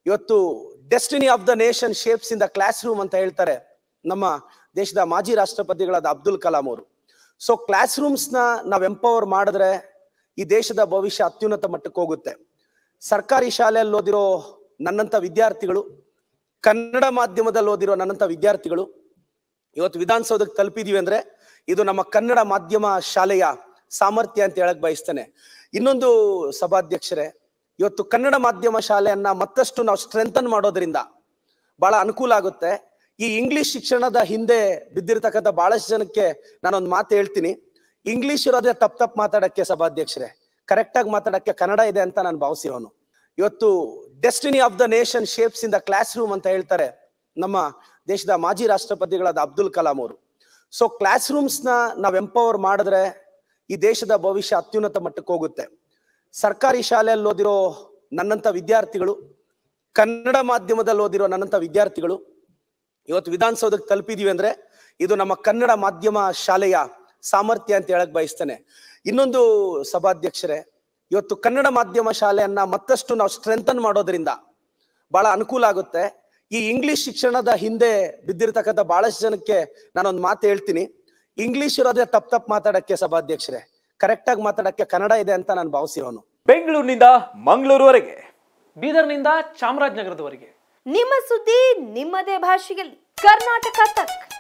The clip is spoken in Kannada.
ಇವತ್ತು destiny of the nation shapes in the classroom ಅಂತ ಹೇಳ್ತಾರೆ ನಮ್ಮ ದೇಶದ ಮಾಜಿ ರಾಷ್ಟ್ರಪತಿಗಳಾದ ಅಬ್ದುಲ್ ಕಲಾಂ ಅವರು ಸೊ ಕ್ಲಾಸ್ ರೂಮ್ಸ್ ನ ನಾವ್ ಎಂಪವರ್ ಮಾಡಿದ್ರೆ ಈ ದೇಶದ ಭವಿಷ್ಯ ಅತ್ಯುನ್ನತ ಮಟ್ಟಕ್ಕೆ ಹೋಗುತ್ತೆ ಸರ್ಕಾರಿ ಶಾಲೆಯಲ್ಲಿ ಓದಿರೋ ನನ್ನಂತ ವಿದ್ಯಾರ್ಥಿಗಳು ಕನ್ನಡ ಮಾಧ್ಯಮದಲ್ಲಿ ಓದಿರೋ ನನ್ನಂತ ವಿದ್ಯಾರ್ಥಿಗಳು ಇವತ್ತು ವಿಧಾನಸೌಧಕ್ಕೆ ತಲುಪಿದೀವಿ ಅಂದ್ರೆ ಇದು ನಮ್ಮ ಕನ್ನಡ ಮಾಧ್ಯಮ ಶಾಲೆಯ ಸಾಮರ್ಥ್ಯ ಅಂತ ಹೇಳಕ್ ಬಯಸ್ತೇನೆ ಇನ್ನೊಂದು ಸಭಾಧ್ಯಕ್ಷರೇ ಇವತ್ತು ಕನ್ನಡ ಮಾಧ್ಯಮ ಶಾಲೆಯನ್ನ ಮತ್ತಷ್ಟು ನಾವು ಸ್ಟ್ರೆಂಥನ್ ಮಾಡೋದ್ರಿಂದ ಬಹಳ ಅನುಕೂಲ ಆಗುತ್ತೆ ಈ ಇಂಗ್ಲಿಷ್ ಶಿಕ್ಷಣದ ಹಿಂದೆ ಬಿದ್ದಿರ್ತಕ್ಕಂಥ ಬಹಳಷ್ಟು ಜನಕ್ಕೆ ನಾನೊಂದು ಮಾತು ಹೇಳ್ತೀನಿ ಇಂಗ್ಲಿಷ್ ಇರೋದೇ ತಪ್ಪು ತಪ್ಪು ಮಾತಾಡಕ್ಕೆ ಸಭಾಧ್ಯಕ್ಷರೇ ಕರೆಕ್ಟ್ ಆಗಿ ಮಾತಾಡಕ್ಕೆ ಕನ್ನಡ ಇದೆ ಅಂತ ನಾನು ಭಾವಿಸಿರೋನು ಇವತ್ತು destiny of the nation shapes in the classroom ಅಂತ ಹೇಳ್ತಾರೆ ನಮ್ಮ ದೇಶದ ಮಾಜಿ ರಾಷ್ಟ್ರಪತಿಗಳಾದ ಅಬ್ದುಲ್ ಕಲಾಂ ಅವರು ಸೊ ಕ್ಲಾಸ್ ರೂಮ್ಸ್ ನ ನಾವ್ ಎಂಪವರ್ ಮಾಡಿದ್ರೆ ಈ ದೇಶದ ಭವಿಷ್ಯ ಅತ್ಯುನ್ನತ ಮಟ್ಟಕ್ಕೆ ಹೋಗುತ್ತೆ ಸರ್ಕಾರಿ ಶಾಲೆಯಲ್ಲಿ ಓದಿರೋ ನನ್ನಂತ ವಿದ್ಯಾರ್ಥಿಗಳು ಕನ್ನಡ ಮಾಧ್ಯಮದಲ್ಲಿ ಓದಿರೋ ನನ್ನಂತ ವಿದ್ಯಾರ್ಥಿಗಳು ಇವತ್ತು ವಿಧಾನಸೌಧಕ್ಕೆ ತಲುಪಿದೀವಿ ಅಂದ್ರೆ ಇದು ನಮ್ಮ ಕನ್ನಡ ಮಾಧ್ಯಮ ಶಾಲೆಯ ಸಾಮರ್ಥ್ಯ ಅಂತ ಹೇಳಕ್ ಬಯಸ್ತೇನೆ ಇನ್ನೊಂದು ಸಭಾಧ್ಯಕ್ಷರೇ ಇವತ್ತು ಕನ್ನಡ ಮಾಧ್ಯಮ ಶಾಲೆಯನ್ನ ಮತ್ತಷ್ಟು ನಾವು ಸ್ಟ್ರೆಂಥನ್ ಮಾಡೋದ್ರಿಂದ ಬಹಳ ಅನುಕೂಲ ಆಗುತ್ತೆ ಈ ಇಂಗ್ಲಿಷ್ ಶಿಕ್ಷಣದ ಹಿಂದೆ ಬಿದ್ದಿರ್ತಕ್ಕಂಥ ಬಹಳಷ್ಟು ಜನಕ್ಕೆ ನಾನೊಂದು ಮಾತು ಹೇಳ್ತೀನಿ ಇಂಗ್ಲಿಷ್ ಇರೋದೇ ತಪ್ಪು ತಪ್ಪು ಮಾತಾಡಕ್ಕೆ ಸಭಾಧ್ಯಕ್ಷರೇ ಕರೆಕ್ಟ್ ಆಗಿ ಮಾತಾಡಕ್ಕೆ ಕನ್ನಡ ಇದೆ ಅಂತ ನಾನು ಭಾವಿಸಿರೋನು ಬೆಂಗಳೂರಿನಿಂದ ಮಂಗಳೂರುವರೆಗೆ ಬೀದರ್ನಿಂದ ಚಾಮರಾಜನಗರದವರೆಗೆ ನಿಮ್ಮ ಸುದ್ದಿ ನಿಮ್ಮದೇ ಭಾಷೆಯಲ್ಲಿ ಕರ್ನಾಟಕ ತಕ್